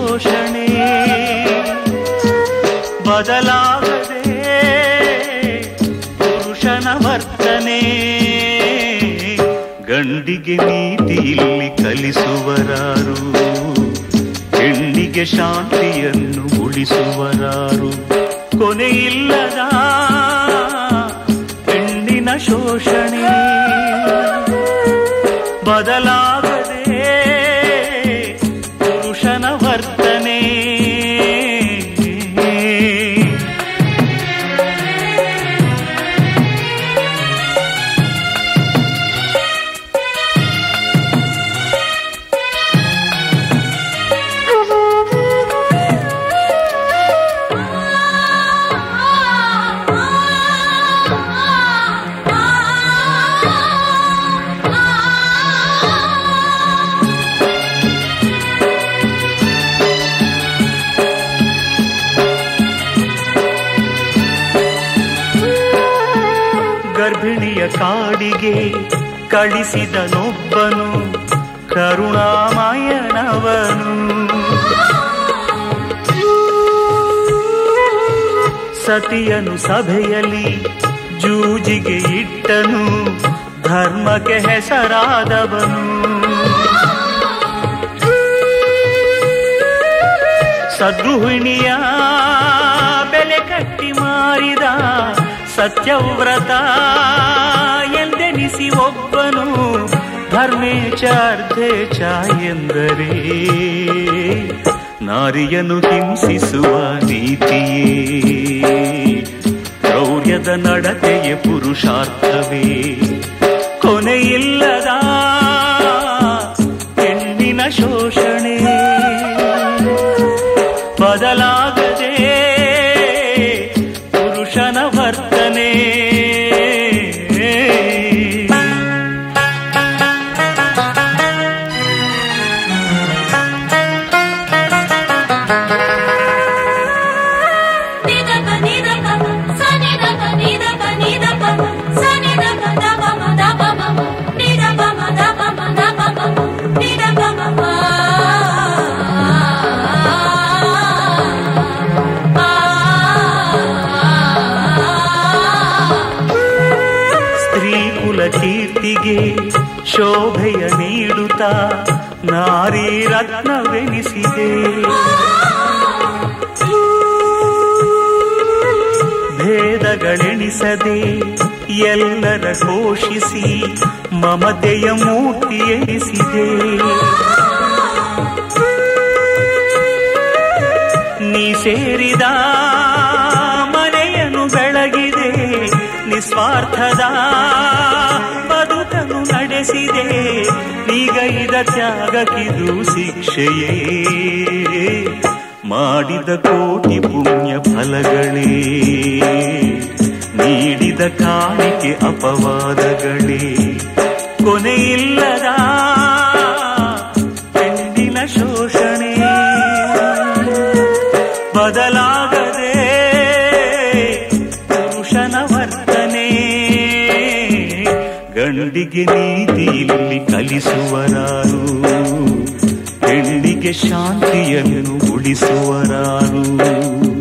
ಶೋಷಣೆ ಬದಲಾಗದೆ ಪುರುಷನ ವರ್ತನೆ ಗಂಡಿಗೆ ನೀತಿ ಇಲ್ಲಿ ಕಲಿಸುವರಾರು ಹೆಣ್ಣಿಗೆ ಶಾಂತಿಯನ್ನು ಉಳಿಸುವರಾರು ಕೊನೆಯಿಲ್ಲದ ಹೆಣ್ಣಿನ ಶೋಷಣೆ ಬದಲಾಗದೆ ಪುರುಷನ ವರ್ತನೆ ಗರ್ಭಿಣಿಯ ಕಾಡಿಗೆ ಕಳಿಸಿದನೊಬ್ಬನು ಕರುಣಾಮಯನವನು ಸತಿಯನು ಸಭೆಯಲ್ಲಿ ಜೂಜಿಗೆ ಇಟ್ಟನು ಧರ್ಮಕ್ಕೆ ಹೆಸರಾದವನು ಸದ್ರುಹಿಣಿಯ ಬೆಲೆ ಕಟ್ಟಿ ಮಾರಿದ ಸತ್ಯವ್ರತ ಎಂದೆನಿಸಿ ಒಬ್ಬನು ಧರ್ಮೇಚಾರ್ಧೇಚ ಎಂದರೆ ನಾರಿಯನ್ನು ಹಿಂಸಿಸುವ ನೀತಿಯೇ ಕ್ರೌರ್ಯದ ನಡತೆಯ ಪುರುಷಾರ್ಥವೇ ಕೊನೆಯಿಲ್ಲದ ಹೆಣ್ಣಿನ ಶೋಷಣೆ ಬದಲಾಗದೆ ಪುರುಷನ ವರ್ತನೆ ನಿದಪ ನಿದಪ ಸನಿದಪ ನಿದಪ ನಿದಪ ಸನಿದಪ ದಪ ಮದಪ ಮಮ ನಿದಪ ಮದಪ ಮದಪ ಮಮ ನಿದಪ ಮಮ ಸ್ತ್ರೀ ಕುಲ ಕೀರ್ತಿಗೆ ಶೋಭೆಯ ನೀಡುತ್ತಾ ನಾರಿ ರತ್ನವೆನಿಸಿದೆ ಭೇದಗಳೆಣಿಸದೆ ಎಲ್ಲರ ಘೋಷಿಸಿ ಮಮತೆಯ ಮೂರ್ತಿ ಎನಿಸಿದೆ ನೀ ಸೇರಿದ ಮನೆಯನ್ನು ಬೆಳಗಿದೆ ನಿಸ್ವಾರ್ಥದ ಬದುಕನ್ನು ನಡೆಸಿದೆ ನೀಗೈದ ತ್ಯಾಗಕ್ಕಿದು ಶಿಕ್ಷೆಯೇ ಮಾಡಿದ ಕೋಟಿ ಪುಣ್ಯ ಫಲಗಳೇ ನೀಡಿದ ಕಾಣಿಕೆ ಅಪವಾದಗಳೇ ಕೊನೆಯಿಲ್ಲದ ಹೆಣ್ಣಿನ ಶೋಷಣೆ ಬದಲಾಗದೆ ಪುರುಷನ ವರ್ತನೆ ಗಂಡಿಗೆ ನೀತಿ ಇಲ್ಲಿ ಕಲಿಸುವರಾರು ಹೆಣ್ಣಿಗೆ ಶಾಂತಿಯನ್ನು ಉಳಿಸುವರಾರು